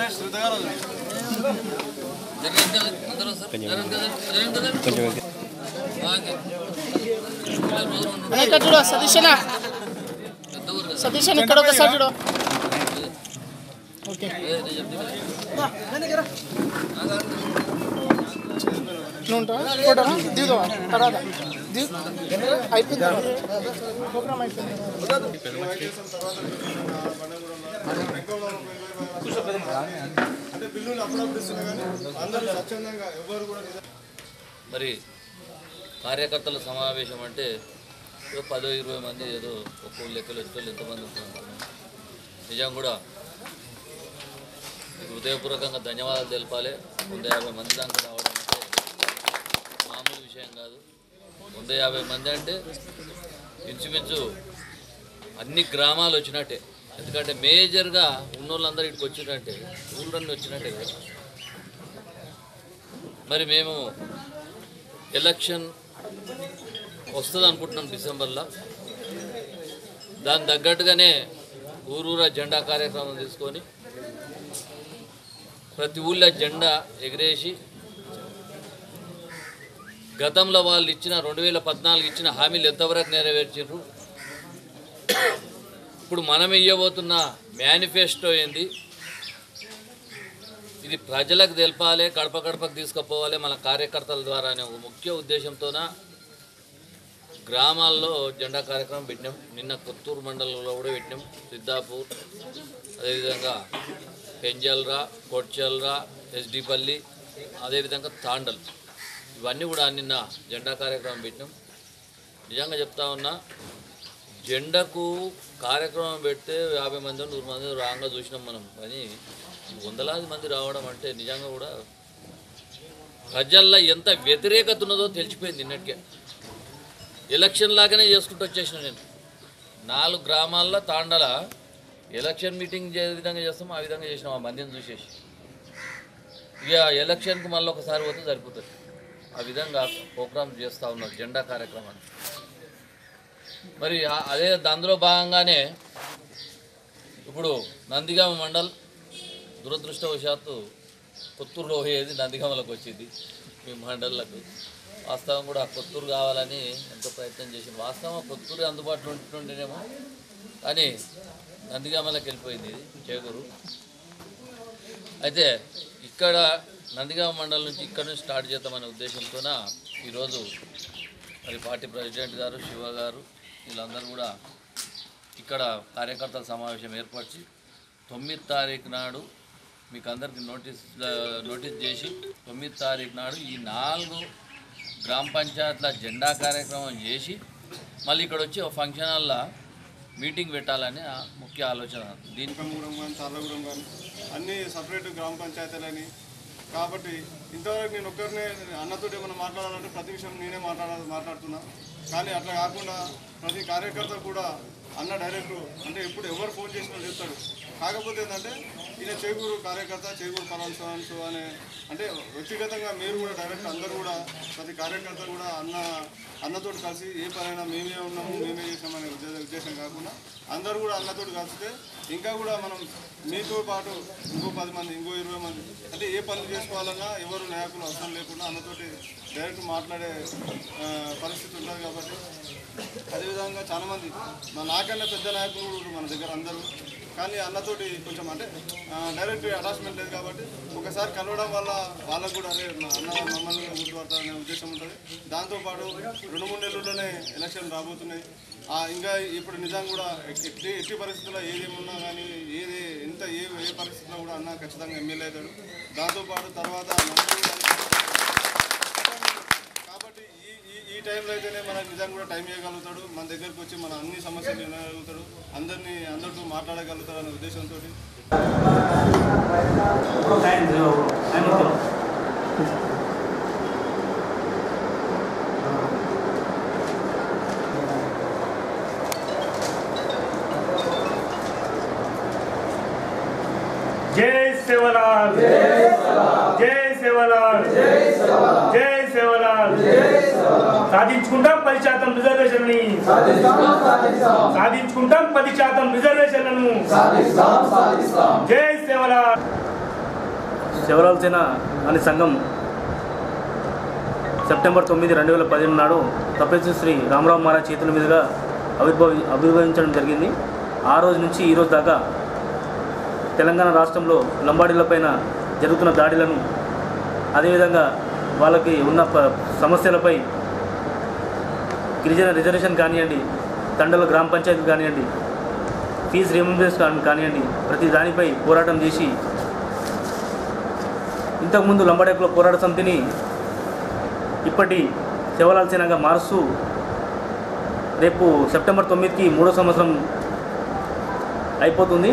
ఇక్కడ చూడు సతీష్ అన్న సతీష్ అన్న ఇక్కడ ఒకసారి చూడు ఓకే నువ్వు ఉంటావా ఫోటో దిగుదావా తర్వాత దిగు అయిపోయింది ప్రోగ్రామ్ అయిపోయింది అంటే బిల్లులు అప్పుడప్పుడు ఇస్తున్నా కానీ అందరూ స్వచ్ఛందంగా ఎవరు కూడా నిజ- మరి కార్యకర్తల సమావేశం అంటే ఏదో పదో ఇరవై మంది ఏదో ఒక్కో లెక్కలు వచ్చేటోళ్ళు ఎంతమంది ఉంటున్నారు నిజం కూడా మీకు హృదయపూర్వకంగా ధన్యవాదాలు తెలపాలి వంద యాభై మంది దాకా రావడం అంటే మామూలు విషయం కాదు వంద యాభై మంది అంటే ఇంచుమించు అన్ని గ్రామాలు వచ్చినట్టే ఎందుకంటే మేజర్గా ఉన్నోళ్ళందరూ ఇక్కడికి వచ్చినట్టే ఊళ్ళన్నీ వచ్చినట్టే కదా మరి మేము ఎలక్షన్ వస్తుంది అనుకుంటున్నాం డిసెంబర్లో దాని తగ్గట్టుగానే ఊరూరా జెండా కార్యక్రమం తీసుకొని ప్రతి ఊళ్ళో జెండా ఎగిరేసి గతంలో వాళ్ళు ఇచ్చిన రెండు వేల పద్నాలుగు ఇచ్చిన హామీలు ఎంతవరకు నెరవేర్చారు ఇప్పుడు మనం ఇవ్వబోతున్న మేనిఫెస్టో ఏంది ఇది ప్రజలకు తెలపాలి గడప గడపకు తీసుకుపోవాలి మన కార్యకర్తల ద్వారా అనే ఒక ముఖ్య ఉద్దేశంతోన గ్రామాల్లో జెండా కార్యక్రమం పెట్టినాం నిన్న కొత్తూరు మండలంలో కూడా పెట్టినాం సిద్ధాపూర్ అదేవిధంగా పెంజల్రా కొడ్చల్రా ఎస్డిపల్లి అదేవిధంగా తాండల్ ఇవన్నీ కూడా నిన్న జెండా కార్యక్రమం పెట్టినాం నిజంగా చెప్తా ఉన్నా జెండాకు కార్యక్రమం పెడితే యాభై మంది నూరు మంది రాగా చూసినాం మనం కానీ వందలాది మంది రావడం అంటే నిజంగా కూడా ప్రజల్లో ఎంత వ్యతిరేకత ఉన్నదో తెలిసిపోయింది నిన్నటికే ఎలక్షన్ లాగానే చేసుకుంటూ వచ్చేసిన నేను నాలుగు గ్రామాల్లో తాండల ఎలక్షన్ మీటింగ్ ఏ విధంగా చేస్తామో ఆ విధంగా చేసినాం ఆ మందిని చూసేసి ఇక ఎలక్షన్కి మళ్ళీ ఒకసారి పోతే సరిపోతుంది ఆ విధంగా ప్రోగ్రామ్ చేస్తూ ఉన్నారు జెండా కార్యక్రమాన్ని మరి ఆ- అదే అందులో భాగంగానే ఇప్పుడు నందిగామ మండల్ దురదృష్టవశాత్తు కొత్తూరులో పోయేది నందిగామలకు వచ్చింది మీ మండళ్ళకు వాస్తవం కూడా కొత్తూరు కావాలని ఎంతో ప్రయత్నం చేసింది వాస్తవం కొత్తూరు అందుబాటులో ఉంటుండేనేమో కానీ నందిగామలకు వెళ్ళిపోయింది ఇది చేకూరు అయితే ఇక్కడ నందిగామ మండలం నుంచి ఇక్కడ నుంచి స్టార్ట్ చేద్దామనే ఉద్దేశంతోన ఈరోజు మరి పార్టీ ప్రెసిడెంట్ గారు శివ గారు వీళ్ళందరూ కూడా ఇక్కడ కార్యకర్తల సమావేశం ఏర్పరిచి తొమ్మిది తారీఖు నాడు మీకు అందరికి నోటీస్ నోటీస్ చేసి తొమ్మిది తారీఖు నాడు ఈ నాలుగు గ్రామ పంచాయతీల జెండా కార్యక్రమం చేసి మళ్ళీ ఇక్కడ వచ్చి ఒక ఫంక్షన్ హాల్లో మీటింగ్ పెట్టాలని ఆ ముఖ్య ఆలోచన దీని కమ్మగూడెం కానీ చర్లగూడెం కానీ అన్ని సపరేట్ గ్రామ పంచాయతీలని కాబట్టి ఇంతవరకు నేను ఒక్కరినే అన్నతోటి ఏమైనా మాట్లాడాలంటే ప్రతి విషయం నేనే మాట్లాడ మాట్లాడుతున్నా కానీ అట్లా కాకుండా ప్రతి కార్యకర్త కూడా అన్న డైరెక్ట్ అంటే ఎప్పుడు ఎవరు ఫోన్ చేసినా చెప్తాడు కాకపోతే ఏంటంటే ఈయన చేకూరు కార్యకర్త చేకూరు ఫలాన్స్ ఫలాన్స్ అనే అంటే వ్యక్తిగతంగా మీరు కూడా డైరెక్ట్ అందరూ కూడా ప్రతి కార్యకర్త కూడా అన్న అన్నతోటి కలిసి ఏ పనైనా మేమే ఉన్నాము మేమే చేసామనే ఉద్దేశ ఉద్దేశం కాకుండా అందరూ కూడా అన్నతోటి కలిస్తే ఇంకా కూడా మనం మీతో పాటు ఇంకో పది మంది ఇంకో ఇరవై మంది అంటే ఏ పనులు చేసుకోవాలన్నా ఎవరు నాయకులు అవసరం లేకుండా అన్నతోటి డైరెక్ట్ మాట్లాడే ఆ, పరిస్థితి ఉంటుంది కాబట్టి అదేవిధంగా చాలామంది మా నాకన్నా పెద్ద నాయకులు కూడా మన దగ్గర అందరూ కానీ అన్నతోటి కొంచెం అంటే ఆ, డైరెక్ట్ అటాచ్మెంట్ లేదు కాబట్టి ఒకసారి కలవడం వల్ల వాళ్ళకు కూడా అదే మా అన్న మమ్మల్ని గుర్తుపడతారనే ఉద్దేశం ఉంటుంది దాంతోపాటు రెండు మూడు నెలల్లోనే ఎలక్షన్ రాబోతున్నాయి ఆ, ఇంకా ఇప్పుడు నిజం కూడా ఎట్టి ఎట్టి పరిస్థితుల్లో ఏది ఉన్నా కానీ ఏది ఎంత ఏ ఏ పరిస్థితిలో కూడా అన్న ఖచ్చితంగా ఎమ్మెల్యే అవుతాడు దాంతోపాటు తర్వాత మంత్రి కాబట్టి ఈ ఈ ఈ టైంలో అయితేనే మనకు నిజంగా కూడా టైం ఇవ్వగలుగుతాడు మన దగ్గరకు వచ్చి మన అన్ని సమస్యలు వినగలుగుతాడు అందరినీ అందరితో మాట్లాడగలుగుతాడు అనే ఉద్దేశంతో జై సేవలాల్ జై సేవలాల్ జై సేవలాల్ సాధించుకుంటాం పది శాతం రిజర్వేషన్ని సాధించుకుంటాం పది శాతం రిజర్వేషన్లను జై సేవలాల్ శివరాల్ సేన అనే సంఘం సెప్టెంబర్ తొమ్మిది రెండు వేల పదిహేను నాడు తపస్వి శ్రీ రామరావు మహారాజ్ చేతుల మీదుగా ఆవిర్భవి ఆవిర్భవించడం జరిగింది ఆ రోజు నుంచి ఈ రోజు దాకా తెలంగాణ రాష్ట్రంలో లంబాడీలపైన జరుగుతున్న దాడులను అదేవిధంగా వాళ్ళకి ఉన్న ప- సమస్యలపై గిరిజన రిజర్వేషన్ కానివ్వండి తండల గ్రామ పంచాయతీ కానివ్వండి ఫీజు రీఎంబర్స్ కానివ్వండి ప్రతి దానిపై పోరాటం చేసి ఇంతకుముందు లంబడేకుల పోరాట సమితిని ఇప్పటి శివలాల్ సేనగా మారుస్తూ రేపు సెప్టెంబర్ తొమ్మిదికి మూడో సంవత్సరం అయిపోతుంది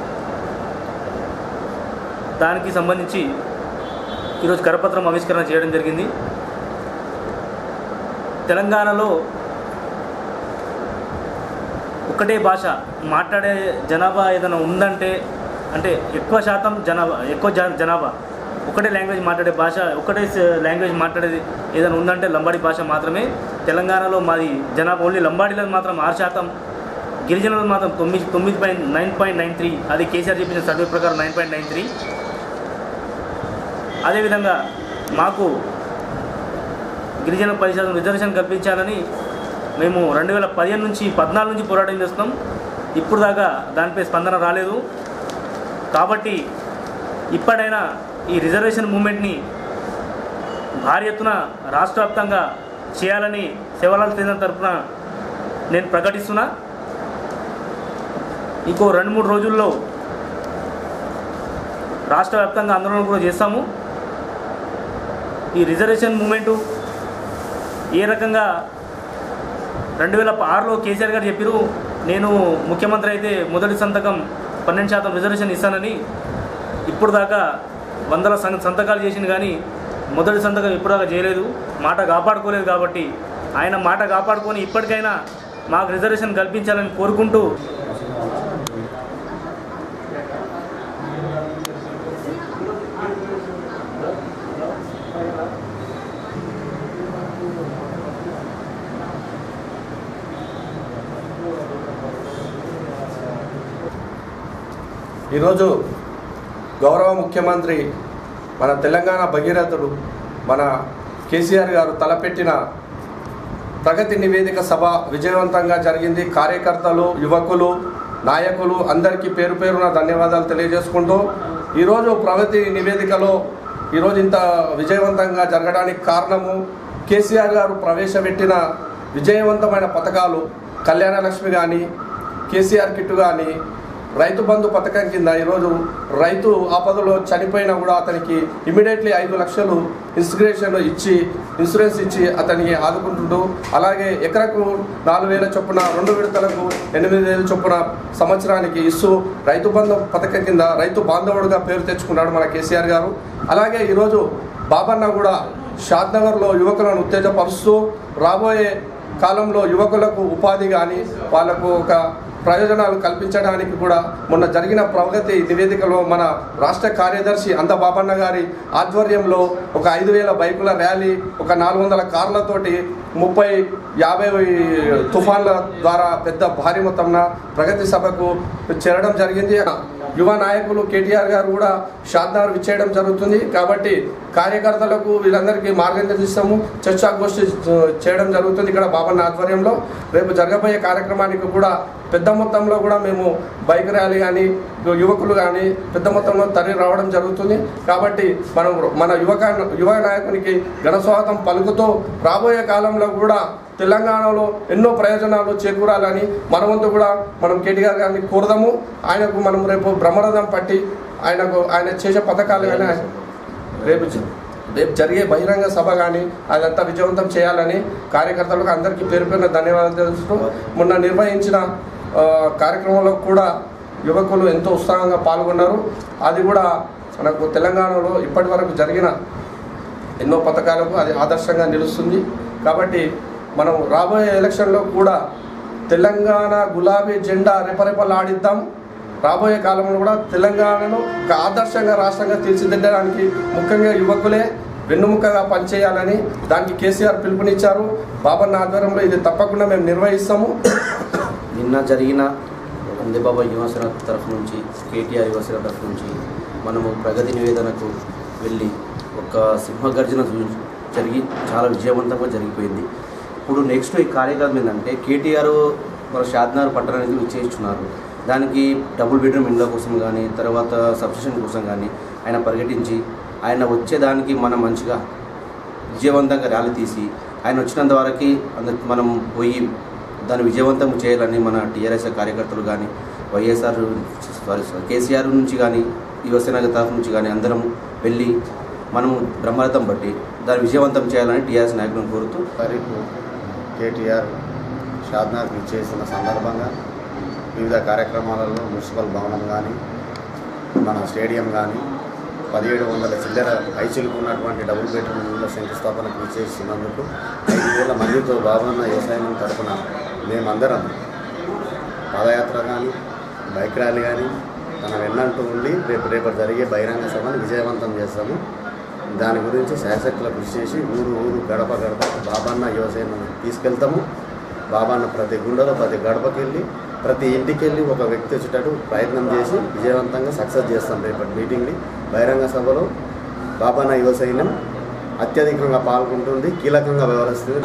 దానికి సంబంధించి ఈరోజు కరపత్రం ఆవిష్కరణ చేయడం జరిగింది తెలంగాణలో ఒకటే భాష మాట్లాడే జనాభా ఏదైనా ఉందంటే అంటే ఎక్కువ శాతం జనాభా ఎక్కువ జా- జనాభా ఒకటే లాంగ్వేజ్ మాట్లాడే భాష ఒకటే స- లాంగ్వేజ్ మాట్లాడేది ఏదైనా ఉందంటే లంబాడి భాష మాత్రమే తెలంగాణలో మాది జనాభా ఓన్లీ లంబాడీలకు మాత్రం ఆరు శాతం గిరిజనులు మాత్రం తొమ్మిది తొమ్మిది point nine point nine three అది కేసీఆర్ చెప్పిన సర్వే ప్రకారం నైన్ పాయింట్ నైన్ త్రీ అదేవిధంగా మాకు గిరిజన పది శాతం రిజర్వేషన్ కల్పించాలని మేము రెండు వేల పదిహేను నుంచి పద్నాలుగు నుంచి పోరాటం చేస్తున్నాం ఇప్పుడు దాకా దానిపై స్పందన రాలేదు కాబట్టి ఇప్పటికైనా ఈ రిజర్వేషన్ మూమెంట్ని భారీ ఎత్తున రాష్ట్ర వ్యాప్తంగా చేయాలని సేవలాల్ కేంద్రం తరఫున నేను ప్రకటిస్తున్నా ఇంకో రెండు మూడు రోజుల్లో రాష్ట్ర వ్యాప్తంగా ఆందోళన కూడా చేస్తాము ఈ రిజర్వేషన్ మూమెంటు ఏ రకంగా రెండు వేల ఆరులో కేసీఆర్ గారు చెప్పారు నేను ముఖ్యమంత్రి అయితే మొదటి సంతకం పన్నెండు శాతం రిజర్వేషన్ ఇస్తానని ఇప్పుడు దాకా వందల సం- సంతకాలు చేసింది కానీ మొదటి సంతకం ఇప్పుడు దాకా చేయలేదు మాట కాపాడుకోలేదు కాబట్టి ఆయన మాట కాపాడుకొని ఇప్పటికైనా మాకు రిజర్వేషన్ కల్పించాలని కోరుకుంటూ ఈరోజు గౌరవ ముఖ్యమంత్రి మన తెలంగాణ భగీరథుడు మన కేసీఆర్ గారు తలపెట్టిన ప్రగతి నివేదిక సభ విజయవంతంగా జరిగింది కార్యకర్తలు యువకులు నాయకులు అందరికీ పేరు పేరున ధన్యవాదాలు తెలియజేసుకుంటూ ఈరోజు ప్రగతి నివేదికలో ఈరోజు ఇంత విజయవంతంగా జరగడానికి కారణము కేసీఆర్ గారు ప్రవేశపెట్టిన విజయవంతమైన పథకాలు కళ్యాణ లక్ష్మి కానీ కేసీఆర్ కిట్ కానీ రైతు బంధు పథకం కింద ఈరోజు రైతు ఆపదలో చనిపోయినా కూడా అతనికి ఇమీడియట్లీ ఐదు లక్షలు ఇన్స్పిరేషన్ ఇచ్చి ఇన్సూరెన్స్ ఇచ్చి అతనికి ఆదుకుంటుంటూ అలాగే ఎకరకు నాలుగు వేల చొప్పున రెండు విడతలకు ఎనిమిది వేల చొప్పున సంవత్సరానికి ఇస్తూ రైతు బంధు పథకం కింద రైతు బాంధవుడుగా పేరు తెచ్చుకున్నాడు మన కేసీఆర్ గారు అలాగే ఈరోజు బాబన్న కూడా షాద్నగర్లో యువకులను ఉత్తేజపరుస్తూ రాబోయే కాలంలో యువకులకు ఉపాధి కానీ వాళ్ళకు ఒక ప్రయోజనాలు కల్పించడానికి కూడా మొన్న జరిగిన ప్రగతి నివేదికలో మన రాష్ట్ర కార్యదర్శి అంద బాబన్న గారి ఆధ్వర్యంలో ఒక ఐదు వేల బైకుల ర్యాలీ ఒక నాలుగు వందల కార్లతోటి ముప్పై యాభై తుఫాన్ల ద్వారా పెద్ద భారీ మొత్తంన ప్రగతి సభకు చేరడం జరిగింది యువ నాయకులు కేటీఆర్ గారు కూడా షాద్నార్ విచ్చేయడం జరుగుతుంది కాబట్టి కార్యకర్తలకు వీళ్ళందరికీ మార్గనిర్దేశము చర్చాగోష్ఠి చేయడం జరుగుతుంది ఇక్కడ బాబన్న ఆధ్వర్యంలో రేపు జరగబోయే కార్యక్రమానికి కూడా పెద్ద మొత్తంలో కూడా మేము బైక్ ర్యాలీ కానీ యువకులు కానీ పెద్ద మొత్తంలో తరలి రావడం జరుగుతుంది కాబట్టి మనం మన యువక యువ నాయకునికి ఘనస్వాగతం పలుకుతూ రాబోయే కాలంలో కూడా తెలంగాణలో ఎన్నో ప్రయోజనాలు చేకూరాలని మన వంతు కూడా మనం కేటీఆర్ గారిని కోరదాము ఆయనకు మనం రేపు బ్రహ్మరథం పట్టి ఆయనకు ఆయన చేసే పథకాలు కానీ ఆయన- రేపు జ- రేపు జరిగే బహిరంగ సభ కానీ అదంతా విజయవంతం చేయాలని కార్యకర్తలకు అందరికీ పేరు పేరున ధన్యవాదాలు తెలుస్తూ మొన్న నిర్వహించిన ఆ, కార్యక్రమంలో కూడా యువకులు ఎంతో ఉత్సాహంగా పాల్గొన్నారు అది కూడా మనకు తెలంగాణలో ఇప్పటి వరకు జరిగిన ఎన్నో పథకాలకు అది ఆదర్శంగా నిలుస్తుంది కాబట్టి మనం రాబోయే ఎలక్షన్లో కూడా తెలంగాణ గులాబీ జెండా రెపరెపలాడిద్దాం రాబోయే కాలంలో కూడా తెలంగాణను ఒక ఆదర్శంగా రాష్ట్రంగా తీర్చిదిద్దడానికి ముఖ్యంగా యువకులే వెన్నుముకగా పనిచేయాలని దానికి కేసీఆర్ పిలుపునిచ్చారు బాబన్న ఆధ్వర్యంలో ఇది తప్పకుండా మేము నిర్వహిస్తాము నిన్న జరిగిన అందేబాబా యువసేన తరఫు నుంచి కేటీఆర్ యువసేన తరఫు నుంచి మనము ప్రగతి నివేదనకు వెళ్ళి ఒక సింహగర్జన చూ- జరిగి చాలా విజయవంతంగా జరిగిపోయింది ఇప్పుడు నెక్స్ట్ ఈ కార్యక్రమం ఏంటంటే కేటీఆర్ మన షాద్నగర్ పట్టణానికి విచ్చేస్తున్నారు దానికి డబుల్ బెడ్రూమ్ ఇండ్ల కోసం కానీ తర్వాత సబ్స్టేషన్ కోసం కానీ ఆయన పర్యటించి ఆయన వచ్చేదానికి మనం మంచిగా విజయవంతంగా ర్యాలీ తీసి ఆయన వచ్చినంత వరకు అంద మనం పోయి దాన్ని విజయవంతం చేయాలని మన టీఆర్ఎస్ కార్యకర్తలు కానీ వైఎస్ఆర్ సారీ సారీ కేసీఆర్ నుంచి కానీ యువసేన తరఫు నుంచి కానీ అందరం వెళ్ళి మనము బ్రహ్మరథం బట్టి దాన్ని విజయవంతం చేయాలని టీఆర్ఎస్ నాయకులను కోరుతూ తారీఖు కేటీఆర్ షాద్నాథ్ ఇచ్చేసిన సందర్భంగా వివిధ కార్యక్రమాలలో మున్సిపల్ భవనం కానీ మన స్టేడియం కానీ పదిహేడు వందల చిల్లర ఐచీలకు ఉన్నటువంటి డబుల్ బెడ్రూమ్ ఇళ్ళ శంకుస్థాపనకు ఇచ్చేసినందుకు ఐదు వేల మందితో బాగున్న వ్యవసాయం తరఫున మేమందరం పాదయాత్ర కానీ బైక్ ర్యాలీ కానీ తన వెన్నంటూ ఉండి రేపు రేపు జరిగే బహిరంగ సభను విజయవంతం చేస్తాము దాని గురించి శాసకుల కృషి చేసి ఊరు ఊరు గడప గడప బాబాన్న యువసేన తీసుకెళ్తాము బాబాన్న ప్రతి గుండెలో ప్రతి గడపకి వెళ్ళి ప్రతి ఇంటికి వెళ్ళి ఒక వ్యక్తి వచ్చేటట్టు ప్రయత్నం చేసి విజయవంతంగా సక్సెస్ చేస్తాం రేపటి మీటింగ్ని బహిరంగ సభలో బాబాన్న యువ సైన్యం అత్యధికంగా పాల్గొంటుంది కీలకంగా వ్యవహరిస్తుంది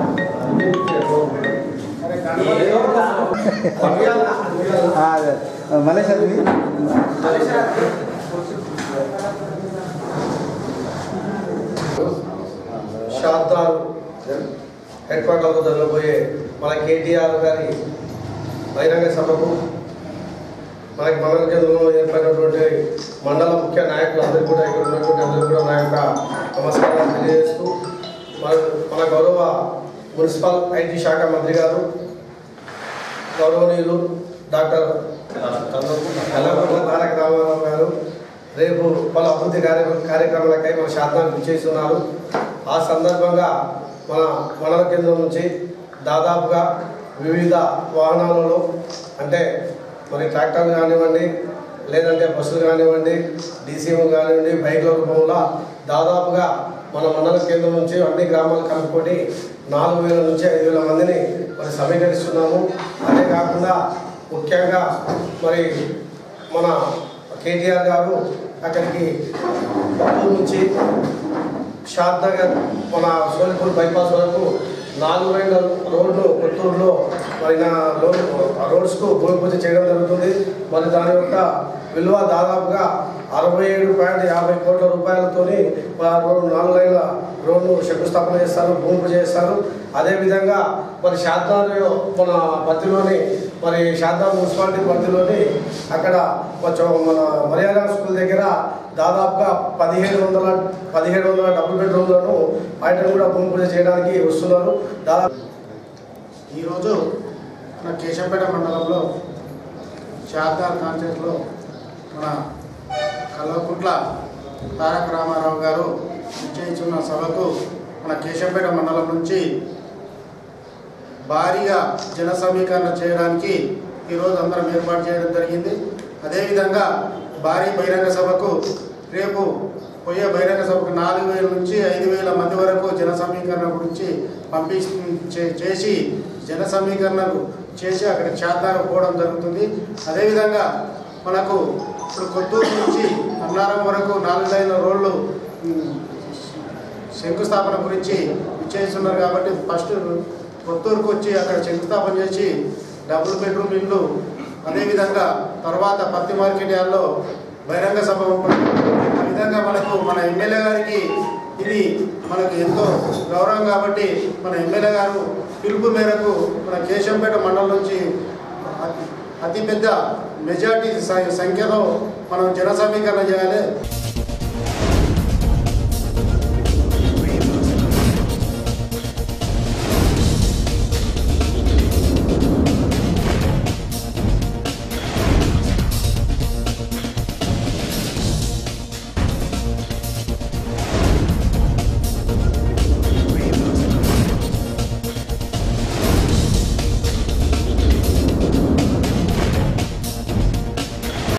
షాద్దార్ హెడ్ క్వార్టర్లో జరగబోయే మన కేటీఆర్ గారి బహిరంగ సభకు మనకి మండల కేంద్రంలో ఏర్పడినటువంటి మండల ముఖ్య నాయకులు అందరూ కూడా ఇక్కడ ఉన్నటువంటి అందరూ కూడా నా యొక్క నమస్కారాలు తెలియజేస్తూ మన మన గౌరవ మున్సిపల్ ఐటీ శాఖ మంత్రి గారు గౌరవనీయులు డాక్టర్ కల్లకుంట్ల తారక రామారావు గారు రేపు పలు అభివృద్ధి కార్య కార్యక్రమాలకై మన శాతాన్ని విచ్చేస్తున్నారు ఆ సందర్భంగా మన మండల కేంద్రం నుంచి దాదాపుగా వివిధ వాహనాలలో అంటే మరి ట్రాక్టర్లు కానివ్వండి లేదంటే బస్సులు కానివ్వండి డీసీఎం కానివ్వండి బైక్ల రూపంలో దాదాపుగా మన మండల కేంద్రం నుంచి అన్ని గ్రామాలు కలుపుకొని నాలుగు వేల నుంచి ఐదు వేల మందిని మరి సమీకరిస్తున్నాము అదే కాకుండా ముఖ్యంగా మరి మన కేటీఆర్ గారు అక్కడికి పట్టూరు నుంచి షాద్ నగర్ మన సోలిపూర్ బైపాస్ వరకు నాలుగు వేల రోడ్లు కొత్తూరులో మరి నా రోడ్ ఆ రోడ్స్కు భూమి పూజ చేయడం జరుగుతుంది మరి దాని యొక్క విలువ దాదాపుగా అరవై ఏడు పాయింట్ యాభై కోట్ల రూపాయలతోని ఆ రోడ్డు నాలుగు లైన్ల రోడ్ను శంకుస్థాపన చేస్తారు భూమి పూజ చేస్తారు అదేవిధంగా మరి శారదార్ మన పరిధిలోని మరి శారదా మున్సిపాలిటీ పరిధిలోని అక్కడ కొంచెం మన మర్యాద స్కూల్ దగ్గర దాదాపుగా పదిహేడు వందల పదిహేడు వందల డబుల్ బెడ్రూమ్లను బయట కూడా భూమి పూజ చేయడానికి వస్తున్నారు దాదాపు ఈరోజు మన కేశంపేట మండలంలో శారదార్ కాన్సెప్ట్లో మన కల్వకుంట్ల తారక రామారావు గారు నిశ్చయించున్న సభకు మన కేశంపేట మండలం నుంచి భారీగా జన సమీకరణ చేయడానికి ఈరోజు అందరం ఏర్పాటు చేయడం జరిగింది అదేవిధంగా భారీ బహిరంగ సభకు రేపు పోయే బహిరంగ సభకు నాలుగు వేల నుంచి ఐదు వేల మంది వరకు జన సమీకరణ గురించి పంపి చే- చేసి జన సమీకరణకు చేసి అక్కడ చేద్దారు పోవడం జరుగుతుంది అదేవిధంగా మనకు ఇప్పుడు కొత్తూరు నుంచి అన్నారం వరకు నాలుగు లైన్ల రోడ్లు ఉమ్, శంకుస్థాపన గురించి ఇచ్చేస్తున్నారు కాబట్టి ఫస్ట్ కొత్తూరుకు వచ్చి అక్కడ శంకుస్థాపన చేసి డబుల్ బెడ్రూమ్ ఇల్లు అదేవిధంగా తర్వాత పత్తి మార్కెట్ యార్డ్లో బహిరంగ సభ ఉంటుంది ఆ విధంగా మనకు మన ఎమ్మెల్యే గారికి ఇది మనకు ఎంతో గౌరవం కాబట్టి మన ఎమ్మెల్యే గారు పిలుపు మేరకు మన కేశంపేట మండలం నుంచి అతి- అతిపెద్ద మెజార్టీ సంఖ్యలో మనం జన సమీకరణ చేయాలి